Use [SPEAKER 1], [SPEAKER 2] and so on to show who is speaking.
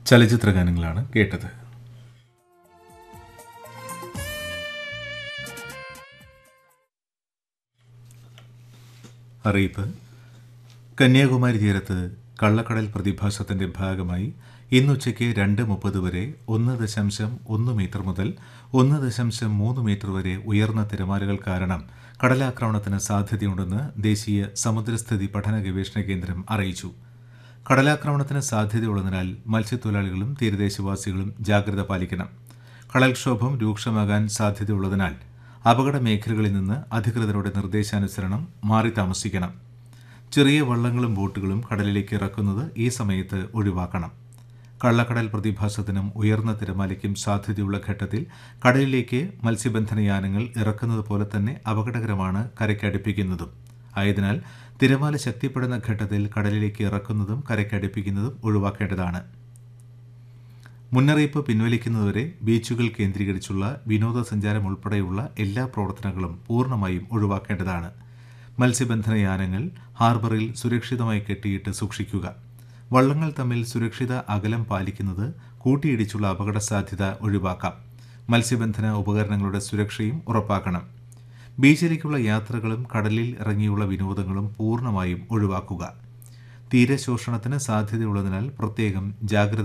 [SPEAKER 1] ചലച്ചിത്ര ഗാനങ്ങളാണ് കേട്ടത് അറിയിപ്പ് കന്യാകുമാരി തീരത്ത് കള്ളക്കടൽ പ്രതിഭാസത്തിന്റെ ഭാഗമായി ഇന്നുച്ചയ്ക്ക് രണ്ട് മുപ്പത് വരെ ഒന്ന് ദശാംശം ഒന്ന് മീറ്റർ മുതൽ ഒന്ന് ദശാംശം മൂന്ന് മീറ്റർ വരെ ഉയർന്ന തിരമാലകൾ കാരണം കടലാക്രമണത്തിന് സാധ്യതയുണ്ടെന്ന് ദേശീയ സമുദ്രസ്ഥിതി പഠന ഗവേഷണ കേന്ദ്രം അറിയിച്ചു കടലാക്രമണത്തിന് സാധ്യതയുള്ളതിനാൽ മത്സ്യത്തൊഴിലാളികളും തീരദേശവാസികളും ജാഗ്രത പാലിക്കണം കടൽക്ഷോഭം രൂക്ഷമാകാൻ സാധ്യതയുള്ളതിനാൽ അപകട മേഖലകളിൽ നിന്ന് അധികൃതരുടെ നിർദ്ദേശാനുസരണം മാറി താമസിക്കണം ചെറിയ വള്ളങ്ങളും ബോട്ടുകളും കടലിലേക്ക് ഇറക്കുന്നത് ഈ സമയത്ത് ഒഴിവാക്കണം കള്ളക്കടൽ പ്രതിഭാസത്തിനും ഉയർന്ന തിരമാലയ്ക്കും സാധ്യതയുള്ള ഘട്ടത്തിൽ കടലിലേക്ക് മത്സ്യബന്ധന യാനങ്ങൾ ഇറക്കുന്നത് പോലെ തന്നെ അപകടകരമാണ് കരയ്ക്കടുപ്പിക്കുന്നതും ആയതിനാൽ തിരമാല ശക്തിപ്പെടുന്ന ഘട്ടത്തിൽ കടലിലേക്ക് ഇറക്കുന്നതും കരയ്ക്കടുപ്പിക്കുന്നതും ഒഴിവാക്കേണ്ടതാണ് മുന്നറിയിപ്പ് പിൻവലിക്കുന്നതുവരെ ബീച്ചുകൾ കേന്ദ്രീകരിച്ചുള്ള വിനോദസഞ്ചാരം ഉൾപ്പെടെയുള്ള എല്ലാ പ്രവർത്തനങ്ങളും പൂർണ്ണമായും ഒഴിവാക്കേണ്ടതാണ് മത്സ്യബന്ധന യാനങ്ങൾ ഹാർബറിൽ സുരക്ഷിതമായി കെട്ടിയിട്ട് സൂക്ഷിക്കുക വള്ളങ്ങൾ തമ്മിൽ സുരക്ഷിത അകലം പാലിക്കുന്നത് കൂട്ടിയിടിച്ചുള്ള അപകട സാധ്യത ഒഴിവാക്കാം മത്സ്യബന്ധന ഉപകരണങ്ങളുടെ സുരക്ഷയും ഉറപ്പാക്കണം ബീച്ചിലേക്കുള്ള യാത്രകളും കടലിൽ ഇറങ്ങിയുള്ള വിനോദങ്ങളും പൂർണ്ണമായും ഒഴിവാക്കുക തീരശോഷണത്തിന് സാധ്യതയുള്ളതിനാൽ പ്രത്യേകം ജാഗ്രത